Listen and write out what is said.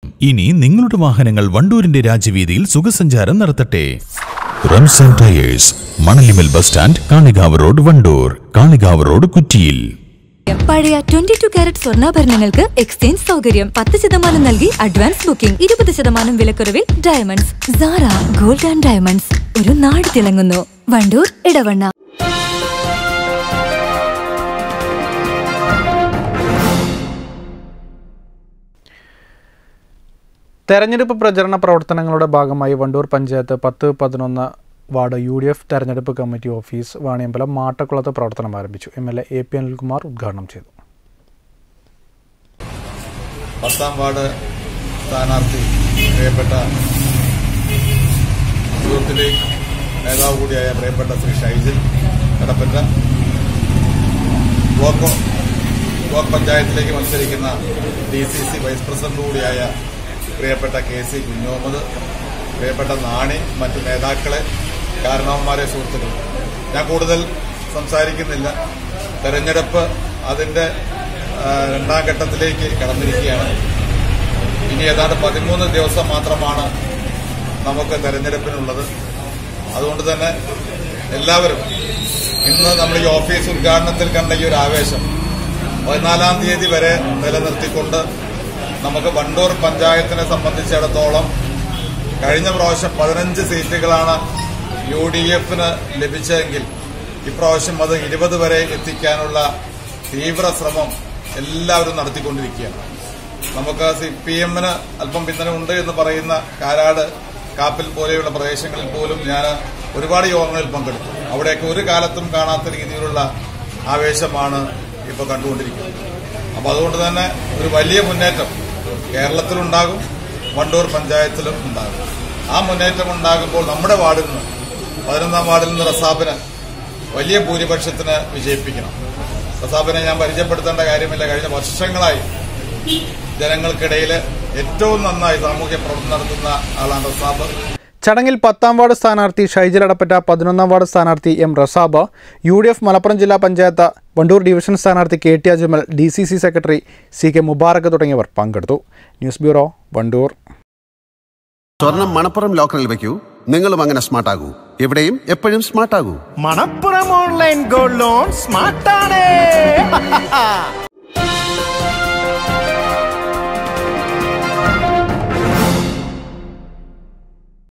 ഇനി നിങ്ങളുടെ വാഹനങ്ങൾ വണ്ടൂരിന്റെ രാജവീതിയിൽ സുഖസഞ്ചാരം നടത്തട്ടെ Ramzan tyres Manalimal bus stand Kalikavu road Wandoor Kalikavu road കുറ്റിയിൽ പഴയ ട്വന്റി ടു കാരറ്റ് സ്വർണ്ണാഭരണങ്ങൾക്ക് എക്സ്ചേഞ്ച് സൗകര്യം പത്ത് ശതമാനം നൽകി അഡ്വാൻസ് ബുക്കിംഗ് ഇരുപത് ശതമാനം വിലക്കുറവിൽ diamonds Sara gold and diamonds ഒരു നാട് തിളങ്ങുന്നു വണ്ടൂർ ഇടവണ്ണ തെരഞ്ഞെടുപ്പ് പ്രചരണ പ്രവർത്തനങ്ങളുടെ ഭാഗമായി വണ്ടൂർ പഞ്ചായത്ത് പത്ത് പതിനൊന്ന് വാർഡ് യു ഡി എഫ് തെരഞ്ഞെടുപ്പ് കമ്മിറ്റി ഓഫീസ് വാണിയമ്പലം മാട്ടക്കുളത്ത് പ്രവർത്തനം ആരംഭിച്ചു M L A A P Anilkumar ഉദ്ഘാടനം ചെയ്തു പത്താം വാർഡ് സ്ഥാനാർത്ഥി പ്രിയപ്പെട്ട യൂത്ത് ലീഗ് നേതാവ് കൂടിയായ പ്രിയപ്പെട്ട ശ്രീ ഷൈജിൽ കടപ്പറ്റ ബ്ലോക്ക് ബ്ലോക്ക് പഞ്ചായത്തിലേക്ക് മത്സരിക്കുന്ന D C C vice president കൂടിയായ പ്രിയപ്പെട്ട കെ സി കുഞ്ഞോമത് പ്രിയപ്പെട്ട നാണി മറ്റു നേതാക്കളെ കാരണവന്മാരെ സുഹൃത്തുക്കൾ ഞാൻ കൂടുതൽ സംസാരിക്കുന്നില്ല തെരഞ്ഞെടുപ്പ് അതിന്റെ ആ, രണ്ടാം ഘട്ടത്തിലേക്ക് കടന്നിരിക്കുകയാണ് ഇനി ഏതാണ്ട് പതിമൂന്ന് ദിവസം മാത്രമാണ് നമുക്ക് തെരഞ്ഞെടുപ്പിനുള്ളത് അതുകൊണ്ട് തന്നെ എല്ലാവരും ഇന്ന് നമ്മൾ ഈ ഓഫീസ് ഉദ്ഘാടനത്തിൽ കണ്ട ഈ ഒരു ആവേശം പതിനാലാം തീയതി വരെ നിലനിർത്തിക്കൊണ്ട് നമുക്ക് വണ്ടൂർ പഞ്ചായത്തിനെ സംബന്ധിച്ചിടത്തോളം കഴിഞ്ഞ പ്രാവശ്യം പതിനഞ്ച് സീറ്റുകളാണ് യു ഡി എഫിന് ലഭിച്ചതെങ്കിൽ ഇപ്രാവശ്യം അത് ഇരുപത് വരെ എത്തിക്കാനുള്ള തീവ്ര ശ്രമം എല്ലാവരും നടത്തിക്കൊണ്ടിരിക്കുകയാണ് നമുക്ക് സി പി എമ്മിന് അല്പം പിന്തുണയുണ്ട് എന്ന് പറയുന്ന കാരാട് കാപ്പിൽ പോലെയുള്ള പ്രദേശങ്ങളിൽ പോലും ഞാൻ ഒരുപാട് യോഗങ്ങളിൽ പങ്കെടുത്തു അവിടെയൊക്കെ ഒരു കാലത്തും കാണാത്ത രീതിയിലുള്ള ആവേശമാണ് ഇപ്പോൾ കണ്ടുകൊണ്ടിരിക്കുന്നത് അപ്പോൾ അതുകൊണ്ട് തന്നെ ഒരു വലിയ മുന്നേറ്റം കേരളത്തിലുണ്ടാകും വണ്ടൂർ പഞ്ചായത്തിലും ഉണ്ടാകും ആ മുന്നേറ്റം ഉണ്ടാകുമ്പോൾ നമ്മുടെ വാർഡിൽ നിന്ന് പതിനൊന്നാം വാർഡിൽ നിന്ന് റസാബിന് വലിയ ഭൂരിപക്ഷത്തിന് വിജയിപ്പിക്കണം റസാബിനെ ഞാൻ പരിചയപ്പെടുത്തേണ്ട കാര്യമില്ല കഴിഞ്ഞ വർഷങ്ങളായി ജനങ്ങൾക്കിടയിൽ ഏറ്റവും നന്നായി സാമൂഹ്യ പ്രവർത്തനം നടത്തുന്ന ആളാണ് റസാബ് ചടങ്ങിൽ പത്താം വാർഡ് സ്ഥാനാർത്ഥി ഷൈജിൽ അടപ്പറ്റ പതിനൊന്നാം വാർഡ് സ്ഥാനാർത്ഥി M Rasab U D F Malappuram ജില്ലാ പഞ്ചായത്ത് വണ്ടൂർ ഡിവിഷൻ സ്ഥാനാർത്ഥി K T Ajmal D C C secretary C K Mubarak തുടങ്ങിയവർ പങ്കെടുത്തു ന്യൂസ് ബ്യൂറോ വണ്ടൂർ സ്വർണം മണപ്പുറം ലോക്കറിൽ വെക്കൂ നിങ്ങളും അങ്ങനെ സ്മാർട്ട് ആകൂ എവിടെയും എപ്പോഴും സ്മാർട്ട് ആകൂ മണപ്പുറം ഓൺലൈൻ ഗോൾഡ് ലോൺ സ്മാർട്ടാണ്